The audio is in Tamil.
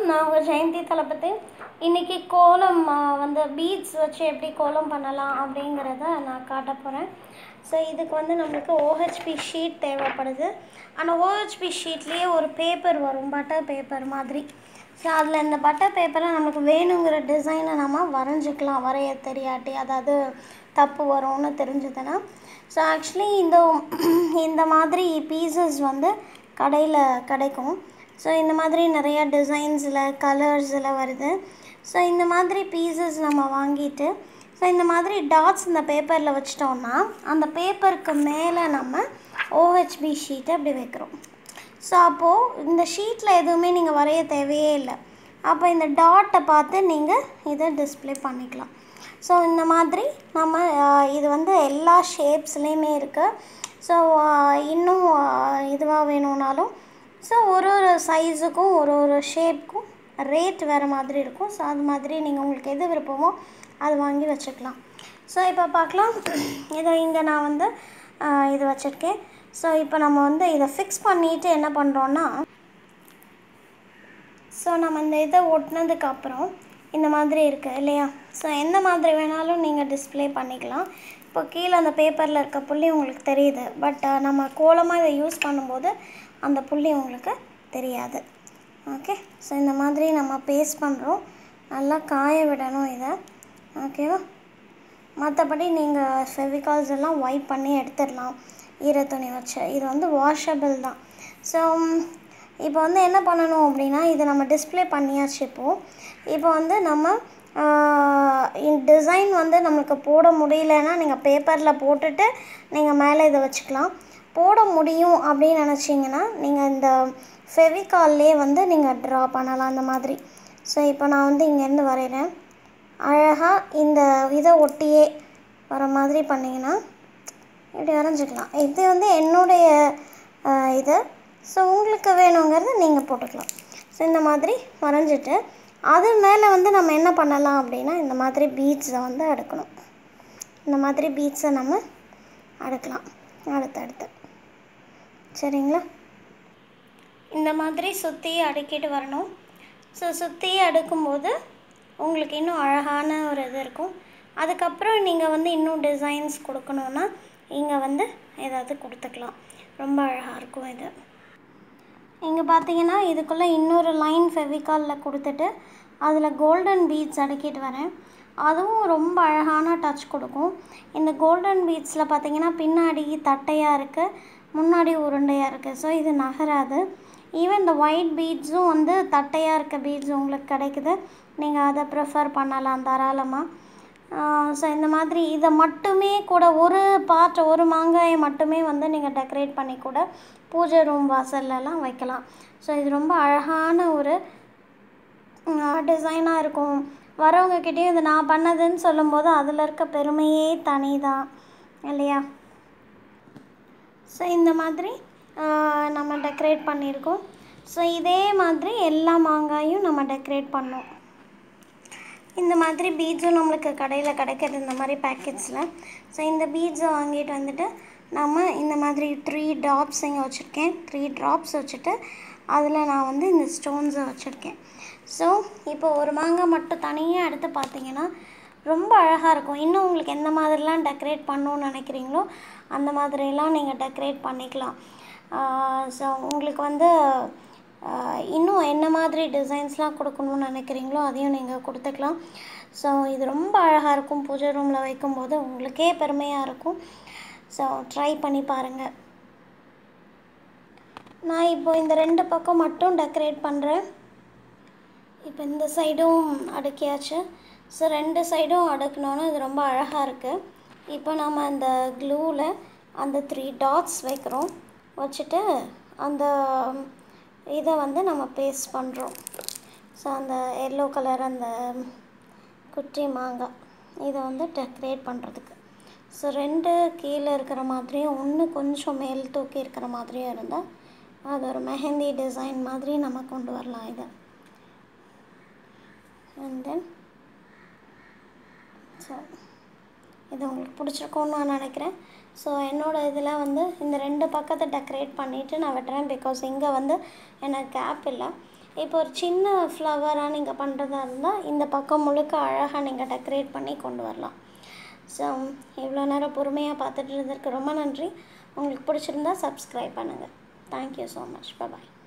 நான் உங்கள் ஜெயந்தி தளபதி இன்றைக்கி கோலம் ஆ, வந்து பீட்ஸ் வச்சு எப்படி கோலம் பண்ணலாம் அப்படிங்கிறத நான் காட்ட போகிறேன் ஸோ இதுக்கு வந்து நம்மளுக்கு ஓஹெச்பி ஷீட் தேவைப்படுது ஆனால் ஓஹெச்பி ஷீட்லேயே ஒரு பேப்பர் வரும் பட்டர் பேப்பர் மாதிரி ஸோ அதில் இந்த பட்டர் பேப்பரை நமக்கு வேணுங்கிற டிசைனை நம்ம வரைஞ்சிக்கலாம் வரைய தெரியாட்டி அதாவது தப்பு வரும்னு தெரிஞ்சதுன்னா ஸோ ஆக்சுவலி இந்த இந்த மாதிரி பீசஸ் வந்து கடையில் கிடைக்கும் ஸோ இந்த மாதிரி நிறையா டிசைன்ஸில் கலர்ஸில் வருது ஸோ இந்த மாதிரி பீசஸ் நம்ம வாங்கிட்டு ஸோ இந்த மாதிரி டாட்ஸ் இந்த பேப்பரில் வச்சிட்டோம்னா அந்த பேப்பருக்கு மேலே நம்ம ஓஹெச்பி ஷீட்டை அப்படி வைக்கிறோம் ஸோ அப்போது இந்த ஷீட்டில் எதுவுமே நீங்கள் வரைய தேவையே இல்லை அப்போ இந்த டாட்டை பார்த்து நீங்கள் இதை டிஸ்ப்ளே பண்ணிக்கலாம் ஸோ இந்த மாதிரி நம்ம ஆஹ், இது வந்து எல்லா ஷேப்ஸ்லேயுமே இருக்குது ஸோ இன்னும் இதுவாக வேணும்னாலும் ஸோ ஒரு ஒரு சைஸுக்கும் ஒரு ஒரு ஷேப்புக்கும் ரேட் வேறு மாதிரி இருக்கும் ஸோ அது மாதிரி நீங்கள் உங்களுக்கு எது விருப்பமோ அது வாங்கி வச்சுக்கலாம் ஸோ இப்போ பார்க்கலாம் இதை இங்கே நான் வந்து ஆஹ், இது வச்சுருக்கேன் ஸோ இப்போ நம்ம வந்து இதை ஃபிக்ஸ் பண்ணிவிட்டு என்ன பண்ணுறோன்னா ஸோ நம்ம இந்த இதை ஒட்டினதுக்கு அப்புறம் இந்த மாதிரி இருக்குது இல்லையா ஸோ எந்த மாதிரி வேணாலும் நீங்கள் டிஸ்ப்ளே பண்ணிக்கலாம் இப்போ கீழே அந்த பேப்பரில் இருக்க புள்ளி உங்களுக்கு தெரியுது பட் நம்ம கோலமாக இதை யூஸ் பண்ணும்போது அந்த புள்ளி உங்களுக்கு தெரியாது ஓகே ஸோ இந்த மாதிரி நம்ம பேஸ்ட் பண்ணுறோம் நல்லா காய விடணும் இதை ஓகேவா மற்றபடி நீங்கள் ஃபெவிகால்ஸ் எல்லாம் வைப் பண்ணி எடுத்துடலாம் ஈர துணி வச்சு இது வந்து வாஷபிள் தான் ஸோ இப்போ வந்து என்ன பண்ணணும் அப்படின்னா இது நம்ம டிஸ்ப்ளே பண்ணியாச்சு இப்போது இப்போ வந்து நம்ம டிசைன் வந்து நம்மளுக்கு போட முடியலன்னா நீங்கள் பேப்பரில் போட்டுட்டு நீங்கள் மேலே இதை வச்சுக்கலாம் போட முடியும் அப்படின்னு நினச்சிங்கன்னா நீங்கள் இந்த ஃபெவிகால்லே வந்து நீங்கள் ட்ரா பண்ணலாம் அந்த மாதிரி ஸோ இப்போ நான் வந்து இங்கேருந்து வரைகிறேன் அழகாக இந்த இதை ஒட்டியே வர மாதிரி பண்ணிங்கன்னா இப்படி வரைஞ்சிக்கலாம் இது வந்து என்னுடைய ஆஹ், இது ஸோ உங்களுக்கு வேணுங்கிறத நீங்கள் போட்டுக்கலாம் ஸோ இந்த மாதிரி வரைஞ்சிட்டு அது மேலே வந்து நம்ம என்ன பண்ணலாம் அப்படின்னா இந்த மாதிரி பீட்ஸை வந்து அடுக்கணும் இந்த மாதிரி பீட்ஸை நம்ம அடுக்கலாம் அடுத்தடுத்து சரிங்களா இந்த மாதிரி சுற்றி அடுக்கிட்டு வரணும் ஸோ சுற்றி அடுக்கும்போது உங்களுக்கு இன்னும் அழகான ஒரு இது இருக்கும் அதுக்கப்புறம் நீங்கள் வந்து இன்னும் டிசைன்ஸ் கொடுக்கணுன்னா இங்கே வந்து ஏதாவது கொடுத்துக்கலாம் ரொம்ப அழகாக இருக்கும் இது இங்கே பார்த்தீங்கன்னா இதுக்குள்ளே இன்னொரு லைன் ஃபெவிகாலில் கொடுத்துட்டு அதில் கோல்டன் பீட்ஸ் அடுக்கிட்டு வரேன் அதுவும் ரொம்ப அழகான டச் கொடுக்கும் இந்த கோல்டன் பீட்ஸில் பார்த்தீங்கன்னா பின்னாடி தட்டையாக இருக்குது முன்னாடி உருண்டையாக இருக்குது ஸோ இது நகராது ஈவன் இந்த ஒயிட் பீட்ஸும் வந்து தட்டையாக இருக்க பீட்ஸ் உங்களுக்கு கிடைக்குது நீங்கள் அதை ப்ரிஃபர் பண்ணலாம் தாராளமாக ஸோ இந்த மாதிரி இதை மட்டுமே கூட ஒரு பார்ட் ஒரு மாங்காயை மட்டுமே வந்து நீங்கள் டெக்கரேட் பண்ணி கூட பூஜை ரூம் வாசல்லலாம் வைக்கலாம் ஸோ இது ரொம்ப அழகான ஒரு டிசைனாக இருக்கும் வரவங்கக்கிட்டேயும் இது நான் பண்ணதுன்னு சொல்லும்போது அதில் இருக்க பெருமையே தனி தான் இல்லையா ஸோ இந்த மாதிரி ஆஹ், நம்ம டெக்கரேட் பண்ணியிருக்கோம் ஸோ இதே மாதிரி எல்லா மாங்காயும் நம்ம டெக்கரேட் பண்ணோம் இந்த மாதிரி பீட்ஸும் நம்மளுக்கு கடையில் கிடைக்கிறது இந்த மாதிரி பேக்கெட்ஸில் ஸோ இந்த பீட்ஸை வாங்கிட்டு வந்துட்டு நம்ம இந்த மாதிரி த்ரீ ட்ராப்ஸ் இங்கே வச்சுருக்கேன் த்ரீ ட்ராப்ஸ் வச்சுட்டு அதில் நான் வந்து இந்த ஸ்டோன்ஸை வச்சுருக்கேன் ஸோ இப்போ ஒரு மாங்காய் மட்டும் தனியாக எடுத்து பார்த்தீங்கன்னா ரொம்ப அழகாக இருக்கும் இன்னும் உங்களுக்கு எந்த மாதிரிலாம் டெக்கரேட் பண்ணணும்னு நினைக்கிறீங்களோ அந்த மாதிரிலாம் நீங்கள் டெக்கரேட் பண்ணிக்கலாம் ஸோ உங்களுக்கு வந்து ஆஹ், இன்னும் என்ன மாதிரி டிசைன்ஸ்லாம் கொடுக்கணும்னு நினைக்கிறீங்களோ அதையும் நீங்கள் கொடுத்துக்கலாம் ஸோ இது ரொம்ப அழகாக இருக்கும் பூஜை ரூமில் வைக்கும்போது உங்களுக்கே பெருமையாக இருக்கும் ஸோ ட்ரை பண்ணி பாருங்கள் நான் இப்போ இந்த ரெண்டு பக்கம் மட்டும் டெக்கரேட் பண்ணுறேன் இப்போ இந்த சைடும் அடுக்கியாச்சு ஸோ ரெண்டு சைடும் அடுக்கணுன்னு இது ரொம்ப அழகாக இருக்குது இப்போ நம்ம அந்த க்ளூவில் அந்த த்ரீ டாட்ஸ் வைக்கிறோம் வச்சுட்டு அந்த இதை வந்து நம்ம பேஸ்ட் பண்ணுறோம் ஸோ அந்த எல்லோ கலர் அந்த குட்டி மாங்காய் இதை வந்து டெக்கரேட் பண்ணுறதுக்கு ஸோ ரெண்டு கீழே இருக்கிற மாதிரியும் ஒன்று கொஞ்சம் மேல் தூக்கி இருக்கிற மாதிரியும் இருந்தால் அது ஒரு மெஹந்தி டிசைன் மாதிரி நம்ம கொண்டு வரலாம் இதை அண்ட் தென் ஸோ இது உங்களுக்கு பிடிச்சிருக்கும்னு நான் நினைக்கிறேன் ஸோ என்னோடய இதில் வந்து இந்த ரெண்டு பக்கத்தை டெக்கரேட் பண்ணிவிட்டு நான் வெட்டுறேன் பிகாஸ் இங்கே வந்து எனக்கு கேப் இல்லை இப்போ ஒரு சின்ன ஃப்ளவராக நீங்கள் பண்ணுறதா இருந்தால் இந்த பக்கம் முழுக்க அழகாக நீங்கள் டெக்கரேட் பண்ணி கொண்டு வரலாம் ஸோ இவ்வளோ நேரம் பொறுமையாக பார்த்துட்டு இருந்ததுக்கு ரொம்ப நன்றி உங்களுக்கு பிடிச்சிருந்தா சப்ஸ்கிரைப் பண்ணுங்கள் தேங்க்யூ ஸோ மச் பாய்